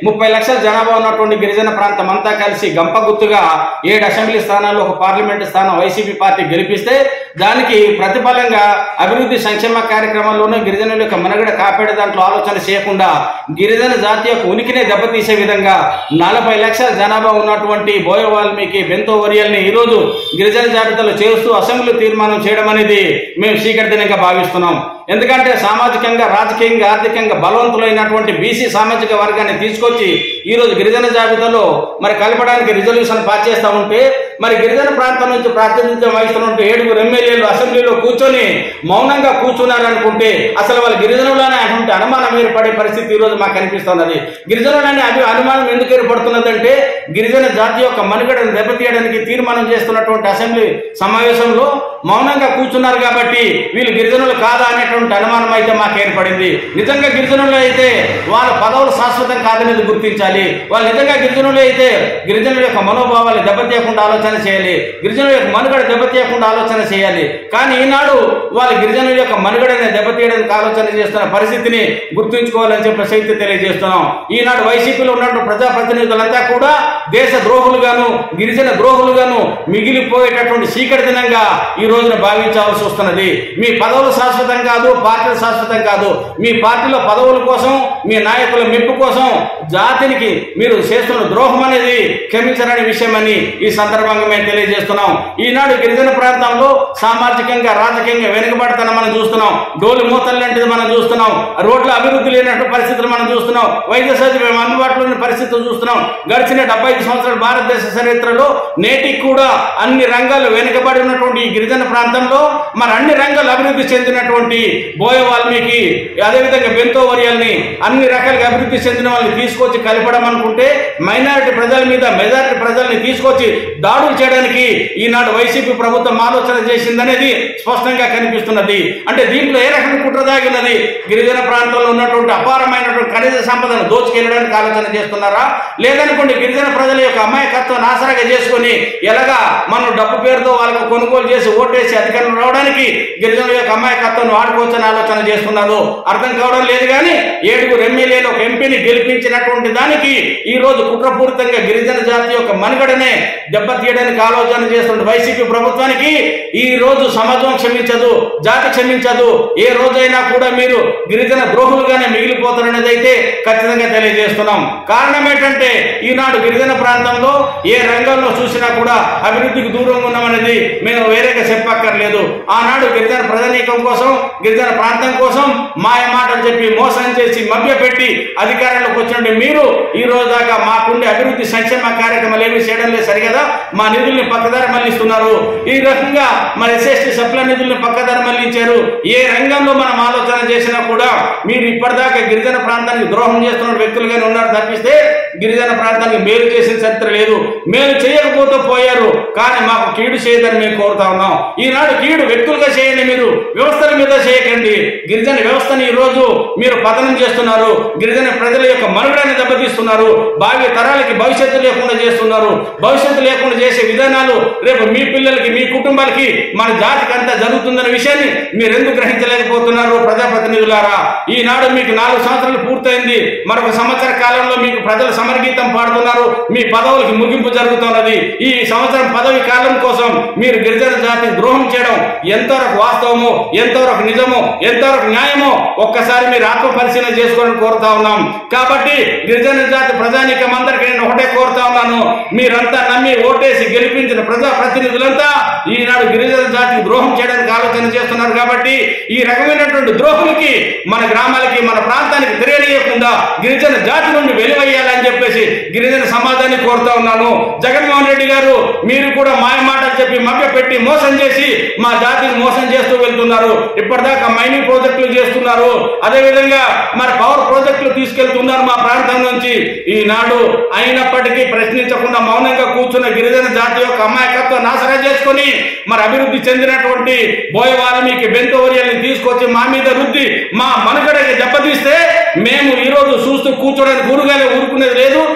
ముప్పై లక్షల జనాభా ఉన్నటువంటి గిరిజన ప్రాంతం అంతా కలిసి గంపగుత్తుగా ఏడు అసెంబ్లీ స్థానాల్లో ఒక పార్లమెంటు స్థానం వైసీపీ పార్టీ గెలిపిస్తే దానికి ప్రతిఫలంగా అభివృద్ధి సంక్షేమ కార్యక్రమాల్లోనూ గిరిజనుల యొక్క మనుగడ కాపాడే దాంట్లో ఆలోచన చేయకుండా గిరిజన జాతి యొక్క ఉనికినే దెబ్బతీసే విధంగా నలభై లక్షల జనాభా ఉన్నటువంటి బోయ వాల్మీకి బెంతో వరియల్ని ఈరోజు గిరిజన జాబితాలో చేరుస్తూ అసెంబ్లీ తీర్మానం చేయడం అనేది మేము స్వీకరితనంగా భావిస్తున్నాం ఎందుకంటే సామాజికంగా రాజకీయంగా ఆర్థికంగా బలవంతులైనటువంటి బీసీ సామాజిక వర్గాన్ని తీసుకొచ్చి ఈ రోజు గిరిజన జాబితాలో మరి కలపడానికి రిజల్యూషన్ పాస్ చేస్తా ఉంటే మరి గిరిజన ప్రాంతం నుంచి ప్రాతినిధ్యం వహిస్తున్నటువంటి ఏడుగురు ఎమ్మెల్యేలు అసెంబ్లీలో కూర్చొని మౌనంగా కూర్చున్నారు అనుకుంటే అసలు వాళ్ళు గిరిజనులనే అటువంటి అనుమానం ఏర్పడే పరిస్థితి ఈ రోజు మాకు కనిపిస్తున్నది గిరిజనులనే అభి అనుమానం ఎందుకు ఏర్పడుతున్నదంటే గిరిజన జాతి యొక్క మనుగడను దెబ్బతీయడానికి తీర్మానం చేస్తున్నటువంటి అసెంబ్లీ సమావేశంలో మౌనంగా కూర్చున్నారు కాబట్టి వీళ్ళు గిరిజనులు కాదా అనేటువంటి అనుమానం అయితే మాకు ఏర్పడింది నిజంగా గిరిజనులు అయితే వాళ్ళ పదవులు శాశ్వతం కాదనేది గుర్తించాలి వాళ్ళు నిజంగా గిరిజనులు అయితే గిరిజనుల యొక్క మనోభావాలు దెబ్బతీయకుండా ఆలోచన చేయాలి గిరిజనుల యొక్క మనుగడ దెబ్బతీయకుండా ఆలోచన చేయాలి కానీ ఈనాడు వాళ్ళ గిరిజనుల యొక్క మనుగడని దెబ్బతీయడానికి ఆలోచన చేస్తున్న పరిస్థితిని గుర్తుంచుకోవాలని చెప్పి శక్తి తెలియజేస్తున్నాం ఈనాడు వైసీపీలో ఉన్నటువంటి ప్రజాప్రతినిధులంతా కూడా దేశ ద్రోహులుగాను గిరిజన ద్రోహులుగాను మిగిలిపోయేటటువంటి చీకటి దినంగా ఈ రోజున భావించాల్సి వస్తున్నది మీ పదవులు శాశ్వతం కాదు పార్టీలు శాశ్వతం కాదు మీ పార్టీలో పదవుల కోసం మీ నాయకుల మెప్పు కోసం జాతినికి మీరు చేస్తున్న ద్రోహం అనేది క్షమించరని విషయం అని ఈ సందర్భంగా మేము తెలియజేస్తున్నాం ఈనాడు గిరిజన ప్రాంతంలో సామాజికంగా రాజకీయంగా వెనుకబడతాన మనం చూస్తున్నాం డోలు మూతలు లాంటిది మనం చూస్తున్నాం రోడ్ల అభివృద్ధి లేనటువంటి పరిస్థితులు మనం చూస్తున్నాం వైద్య సౌకర్యం అందుబాటులో లేని పరిస్థితులు చూస్తున్నాం గడిచిన డెబ్బై ఐదు సంవత్సరాల భారతదేశ చరిత్రలో నేటికి కూడా అన్ని రంగాలు వెనుకబడి ఉన్నటువంటి ఈ గిరిజన ప్రాంతంలో మరి అన్ని రంగాలు అభివృద్ధి చెందినటువంటి బోయ వాల్మీకి అదేవిధంగా బెంతో వరియల్ని అన్ని రకాలుగా అభివృద్ధి చెందిన వాళ్ళని తీసుకొచ్చి కలపడం అనుకుంటే మైనారిటీ ప్రజల మీద మెజారిటీ ప్రజల్ని తీసుకొచ్చి దాడులు చేయడానికి ఈనాడు వైసీపీ ప్రభుత్వం ఆలోచన చేసిందనేది స్పష్టంగా కనిపిస్తున్నది అంటే దీంట్లో ఏ రకమైన కుట్ర దాగి ఉన్నది గిరిజన ప్రాంతంలో ఉన్నటువంటి అపారమైనటువంటి ఖనిజ సంపదను దోచుకెళ్ళడానికి ఆలోచన చేస్తున్నారా లేదనుకోండి గిరిజన ప్రజల యొక్క అమాయకత్వం ఆసరాగా చేసుకొని ఎలాగా మనం డబ్బు పేరుతో వాళ్ళకు కొనుగోలు చేసి ఓటేసి అధికారంలో రావడానికి గిరిజనుల యొక్క అమాయకత్వం వాడుకోవచ్చని ఆలోచన చేస్తున్నారు అర్థం కావడం లేదు కానీ ఏడుగురు ఎమ్మెల్యేలు ఒక ఎంపీని గెలిపించినటువంటి దానికి ఈ రోజు కుట్రపూరితంగా గిరిజన జాతి యొక్క మనుగడనే దెబ్బతీయడానికి ఆలోచన చేస్తున్న వైసీపీ ప్రభుత్వానికి ఈ రోజు సమాజం క్షమించదు జాతి క్షమించదు ఏ రోజైనా కూడా మీరు గిరిజన ద్రోహులుగానే మిగిలిపోతారనేది అయితే ఖచ్చితంగా తెలియజేస్తున్నాం కారణం ఏంటంటే ఈనాడు గిరిజన ప్రాంతంలో ఏ రంగంలో చూసినా కూడా అభివృద్ధికి దూరంగా ఉన్నామనేది మేము వేరేగా చెప్పక్కర్లేదు ఆనాడు గిరిజన ప్రజానీకం కోసం గిరిజన ప్రాంతం కోసం మాయ మాటలు చెప్పి మోసం చేసి మభ్యపెట్టి అధికారంలోకి వచ్చినట్టు మీరు ఈ రోజు దాకా మాకుండే అభివృద్ధి సంక్షేమ కార్యక్రమాలు ఏమి చేయడం లేదు సరిగదా మా నిధుల్ని పక్కదారి మళ్లిస్తున్నారు ఈ రకంగా మన ఎస్ఎస్టీ సప్లై నిధుల్ని పక్కదారి మళ్లించారు ఏ రంగంలో మనం ఆలోచన చేసినా కూడా మీరు ఇప్పటిదాకా గిరిజన ప్రాంతానికి ద్రోహం చేస్తున్న వ్యక్తులుగానే ఉన్నారు తప్పిస్తే గిరిజన ప్రాంతానికి మేలు చేసిన చరిత్ర లేదు మేలు చేయకపోతే పోయారు కానీ మాకు కీడు చేయదని మేము కోరుతా ఉన్నాం ఈనాడు కీడు వ్యక్తులుగా చేయండి మీరు వ్యవస్థల మీద చేయకండి గిరిజన వ్యవస్థని ఈ రోజు మీరు పతనం చేస్తున్నారు గిరిజన ప్రజల యొక్క మనుగడని దెబ్బతీస్తున్నారు భావి తరాలకి భవిష్యత్తు లేకుండా చేస్తున్నారు భవిష్యత్తు లేకుండా చేసే విధానాలు రేపు మీ పిల్లలకి మీ కుటుంబాలకి మన జాతికి అంతా జరుగుతుందన్న విషయాన్ని మీరు ఎందుకు గ్రహించలేకపోతున్నారు ప్రజాప్రతినిధులారా ఈనాడు మీకు నాలుగు సంవత్సరాలు పూర్తయింది మరొక సంవత్సర కాలంలో మీకు ప్రజలు సమర్గీతం పాడుతున్నారు మీ పదవులకి ముగింపు జరుగుతున్నది ఈ సంవత్సరం పదవి కాలం కోసం మీరు గిరిజన జాతికి ద్రోహం చేయడం ఎంతవరకు వాస్తవమో ఎంతవరకు నిజమో ఎంతవరకు న్యాయమో ఒక్కసారి మీరు ఆత్మ పరిశీలన చేసుకోవాలని కోరుతా ఉన్నాం కాబట్టి గిరిజన జాతి ప్రజానీకం అందరికీ నేను ఒకటే కోరుతా ఉన్నాను మీరంతా నమ్మి ఓటేసి గెలిపించిన ప్రజా ప్రతినిధులంతా ఈనాడు గిరిజన జాతికి ద్రోహం చేయడానికి ఆలోచన చేస్తున్నారు కాబట్టి ఈ రకమైనటువంటి ద్రోహులకి మన గ్రామాలకి మన ప్రాంతానికి తెలియజేయకుండా గిరిజన జాతి నుండి వెలువయ్యాలని చెప్పేసి గిరిజన సమాజాన్ని కోరుతా ఉన్నాను జగన్మోహన్ రెడ్డి గారు మీరు కూడా మాయ మాటలు చెప్పి మభ్య పెట్టి మోసం చేసి మా జాతిని మోసం చేస్తూ వెళ్తున్నారు ఇప్పటిదాకా మైనింగ్ ప్రాజెక్టులు చేస్తున్నారు అదేవిధంగా మరి పవర్ ప్రాజెక్టులు తీసుకెళ్తున్నారు మా ప్రాంతం నుంచి ఈనాడు అయినప్పటికీ ప్రశ్నించకుండా మౌనంగా కూర్చున్న గిరిజన జాతి యొక్క అమాయకత్వం నాశనం చేసుకొని మరి అభివృద్ధి చెందినటువంటి బోయ వాల్మీకి బెంతోరియల్ని తీసుకొచ్చి మా మీద రుద్ది మా మనుగడకి దెబ్బతీస్తే మేము ఈ రోజు చూస్తూ కూర్చోడానికి ఊరుగానే ఊరుకునేది లేదు ఖచ్చితంగా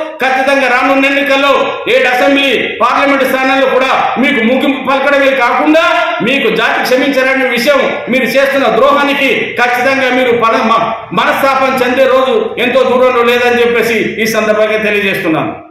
ఖచ్చితంగా రానున్న ఎన్నికల్లో ఏడు అసెంబ్లీ పార్లమెంట్ స్థానాల్లో కూడా మీకు ముగింపు పలకడమే కాకుండా మీకు జాతి క్షమించారనే విషయం మీరు చేస్తున్న ద్రోహానికి ఖచ్చితంగా మీరు పన- మ- మనస్తాపం చెందే రోజు ఎంతో దూరంలో లేదని చెప్పేసి ఈ సందర్భంగా తెలియజేస్తున్నాను